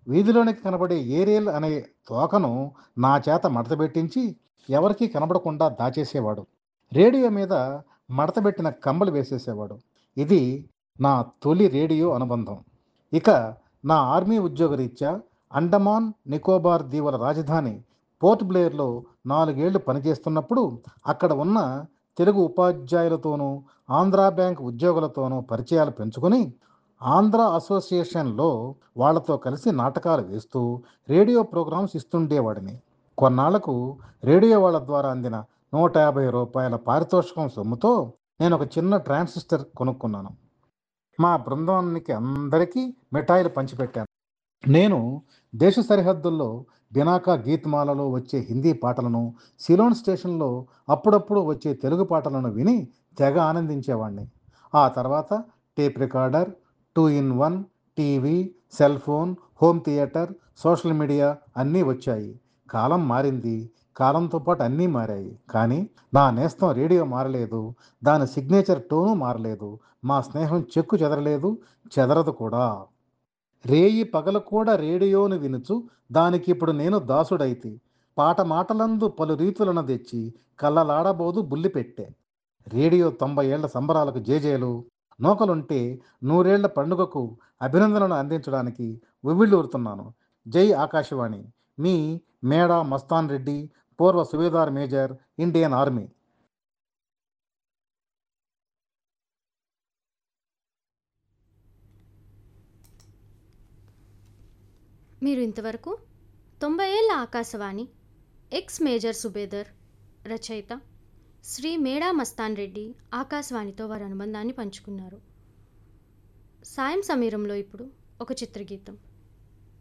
వీధిలోనికి కనబడే ఏరియల్ అనే తోకను నా చేత మడతబెట్టించి ఎవరికీ కనబడకుండా దాచేసేవాడు రేడియో మీద మడతబెట్టిన కంబలు వేసేసేవాడు ఇది నా తొలి రేడియో అనుబంధం ఇక నా ఆర్మీ ఉద్యోగరీత్యా అండమాన్ నికోబార్ దీవుల రాజధాని పోర్ట్ బ్లేయర్లో నాలుగేళ్లు పనిచేస్తున్నప్పుడు అక్కడ ఉన్న తెలుగు ఉపాధ్యాయులతోనూ ఆంధ్రా బ్యాంక్ ఉద్యోగులతోనూ పరిచయాలు పెంచుకొని ఆంధ్ర అసోసియేషన్లో వాళ్ళతో కలిసి నాటకాలు వేస్తూ రేడియో ప్రోగ్రామ్స్ ఇస్తుండేవాడిని కొన్నాళ్లకు రేడియో వాళ్ళ ద్వారా అందిన నూట యాభై రూపాయల పారితోషికం సొమ్ముతో నేను ఒక చిన్న ట్రాన్సిస్టర్ కొనుక్కున్నాను మా బృందానికి అందరికీ మిఠాయిలు పంచిపెట్టాను నేను దేశ సరిహద్దుల్లో బినాకా గీత్మాలలో వచ్చే హిందీ పాటలను సిలోన్ స్టేషన్లో అప్పుడప్పుడు వచ్చే తెలుగు పాటలను విని తెగ ఆనందించేవాడిని ఆ తర్వాత tape recorder two in one TV cell phone home theatre social media అన్నీ వచ్చాయి కాలం మారింది కాలంతో పాటు అన్నీ మారాయి కానీ నా నేస్తం రేడియో మారలేదు దాని సిగ్నేచర్ టోను మారలేదు మా స్నేహం చెక్కు చెదరలేదు చెదరదు కూడా రేయి పగలు కూడా రేడియోను వినుచు దానికి ఇప్పుడు నేను దాసుడైతి పాట మాటలందు పలు రీతులను తెచ్చి కళ్ళలాడబోదు బుల్లి పెట్టే రేడియో తొంభై ఏళ్ల సంబరాలకు జేజేలు నూకలుంటే నూరేళ్ల పండుగకు అభినందనలు అందించడానికి ఉవ్విళ్ళూరుతున్నాను జై ఆకాశవాణి మీ మేడా మస్తాన్ రెడ్డి పూర్వ సుబేదార్ మేజర్ ఇండియన్ ఆర్మీ మీరు ఇంతవరకు తొంభై ఏళ్ళ ఆకాశవాణి ఎక్స్ మేజర్ సుబేదర్ రచయిత శ్రీ మేడా మస్తాన్ రెడ్డి ఆకాశవాణితో వారి అనుబంధాన్ని పంచుకున్నారు సాయం సమీరంలో ఇప్పుడు ఒక చిత్రగీతం